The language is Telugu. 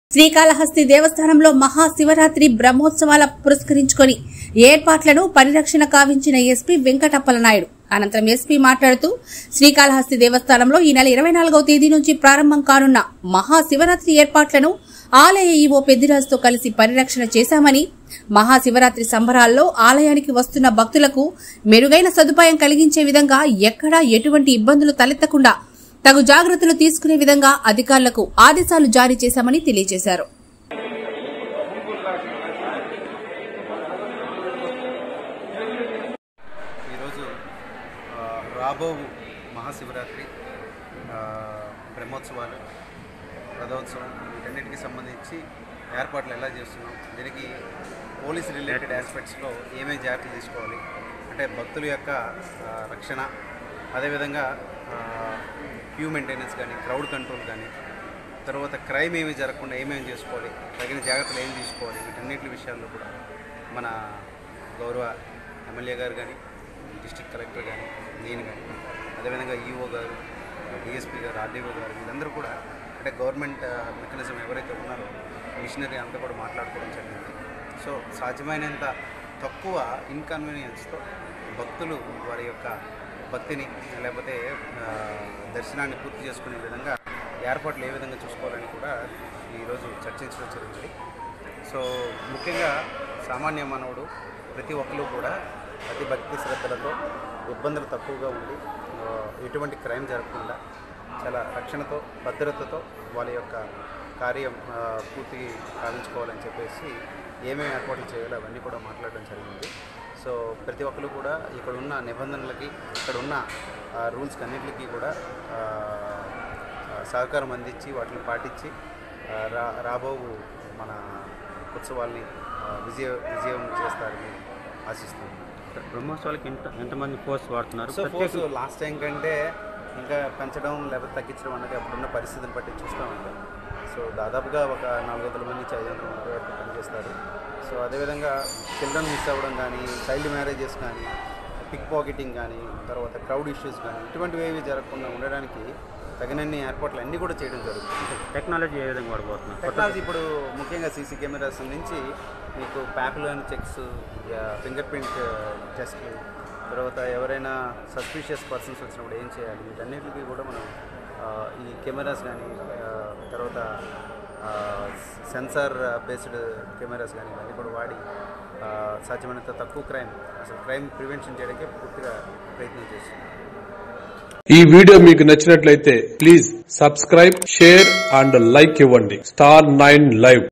శ్రీకాళహస్తి దేవస్థానంలో మహాశివరాత్రి బ్రహ్మోత్సవాల పురస్కరించుకొని ఏర్పాట్లను పరిరక్షణ కావించిన ఎస్పీ వెంకటప్పలనాయుడు అనంతరం ఎస్పీ మాట్లాడుతూ శ్రీకాళహస్తి దేవస్థానంలో ఈ నెల ఇరవై నాలుగవ తేదీ నుంచి ప్రారంభం కానున్న మహాశివరాత్రి ఏర్పాట్లను ఆలయ ఈవో పెద్దిరాజుతో కలిసి పరిరక్షణ చేశామని మహాశివరాత్రి సంబరాల్లో ఆలయానికి వస్తున్న భక్తులకు మెరుగైన సదుపాయం కలిగించే విధంగా ఎక్కడా ఎటువంటి ఇబ్బందులు తలెత్తకుండా తగు జాగ్రత్తలు తీసుకునే విధంగా అధికారులకు ఆదేశాలు జారీ చేశామని తెలియజేశారు ఈరోజు ఆ, రాబో మహాశివరాత్రి ఆ, బ్రహ్మోత్సవాలు రథోత్సవం వీటన్నిటికి సంబంధించి ఏర్పాట్లు ఎలా చేస్తున్నాం దీనికి పోలీస్ రిలేటెడ్ ఆస్పెక్ట్స్లో ఏమేమి జాగ్రత్తలు తీసుకోవాలి అంటే భక్తుల యొక్క ఆ, రక్షణ అదేవిధంగా క్యూ మెయింటెనెన్స్ కానీ క్రౌడ్ కంట్రోల్ కానీ తర్వాత క్రైమ్ ఏమి జరగకుండా ఏమేమి చేసుకోవాలి తగిన జాగ్రత్తలు ఏం తీసుకోవాలి వీటన్నిటి విషయాల్లో కూడా మన గౌరవ ఎమ్మెల్యే గారు కానీ డిస్ట్రిక్ట్ కలెక్టర్ కానీ నేను కానీ అదేవిధంగా ఈఓ గారు డిఎస్పీ గారు ఆర్డీఓ గారు వీళ్ళందరూ కూడా అంటే గవర్నమెంట్ మెకానిజం ఎవరైతే ఉన్నారో మిషనరీ అంతా కూడా మాట్లాడుకోవడం జరిగింది సో సాధ్యమైనంత తక్కువ ఇన్కన్వీనియన్స్తో భక్తులు వారి యొక్క భక్తిని లేకపోతే ఆ, దర్శనాన్ని పూర్తి చేసుకునే విధంగా ఏర్పాట్లు ఏ విధంగా చూసుకోవాలని కూడా ఈరోజు చర్చించడం జరిగింది సో ముఖ్యంగా సామాన్య మానవుడు ప్రతి ఒక్కరు కూడా అతి భక్తి శ్రద్ధలతో ఇబ్బందులు తక్కువగా ఉండి ఆ, ఎటువంటి క్రైమ్ జరగకుండా చాలా రక్షణతో భద్రతతో వాళ్ళ యొక్క కార్యం ఆ, పూర్తి కావించుకోవాలని చెప్పేసి ఏమేమి ఏర్పాట్లు చేయాలో అవన్నీ కూడా మాట్లాడడం జరిగింది సో ప్రతి ఒక్కరు కూడా ఇక్కడ ఉన్న నిబంధనలకి ఇక్కడ ఉన్న రూల్స్కి అన్నింటికి కూడా ఆ, ఆ, సహకారం అందించి వాటిని పాటించి ఆ, రా రాబో మన ఉత్సవాల్ని ఆ, విజయ విజయం చేస్తారని ఆశిస్తున్నాను బ్రహ్మోత్సవాలకి ఎంత ఎంతమంది ఫోర్స్ వాడుతున్నారు సో ప్రత్యేక- ఫోర్స్ లాస్ట్ టైం కంటే ఇంకా పెంచడం లేకపోతే తగ్గించడం అనేది అప్పుడున్న పరిస్థితిని బట్టి చూస్తూ ఉంటాం సో దాదాపుగా ఒక నాలుగు వందల మంది నుంచి ఐదు వందల మంది వరకు పనిచేస్తారు సో అదేవిధంగా చిల్డ్రన్ మిస్ అవ్వడం కానీ చైల్డ్ మ్యారేజెస్ కానీ పిక్ పాకెటింగ్ కానీ తర్వాత క్రౌడ్ ఇష్యూస్ కానీ ఇటువంటివి ఏవి జరగకుండా ఉండడానికి తగినన్ని ఏర్పాట్లు అన్నీ కూడా చేయడం జరుగుతుంది టెక్నాలజీ ఏ విధంగా వాడబోతున్నారు కొత్త- టెక్నాలజీ ఇప్పుడు ముఖ్యంగా సీసీ కెమెరాస్ నుంచి మీకు popular checks fingerprint test తర్వాత ఎవరైనా సస్పీషియస్ పర్సన్స్ వచ్చినప్పుడు ఏం చేయాలి వీటన్నిటికీ కూడా మనం ఆ, ఈ కెమెరాస్ కానీ ఆ, తర్వాత సెన్సార్ బేస్డ్ కెమెరాస్ కానీ ఇవన్నీ కూడా వాడి ఆ, సాధ్యమైనంత తక్కువ క్రైమ్ అసలు క్రైమ్ ప్రివెన్షన్ చేయడానికి పూర్తిగా ప్రయత్నం చేస్తున్నాం ఈ వీడియో మీకు నచ్చినట్లయితే please subscribe share and like ఇవ్వండి స్టార్ నైన్ లైవ్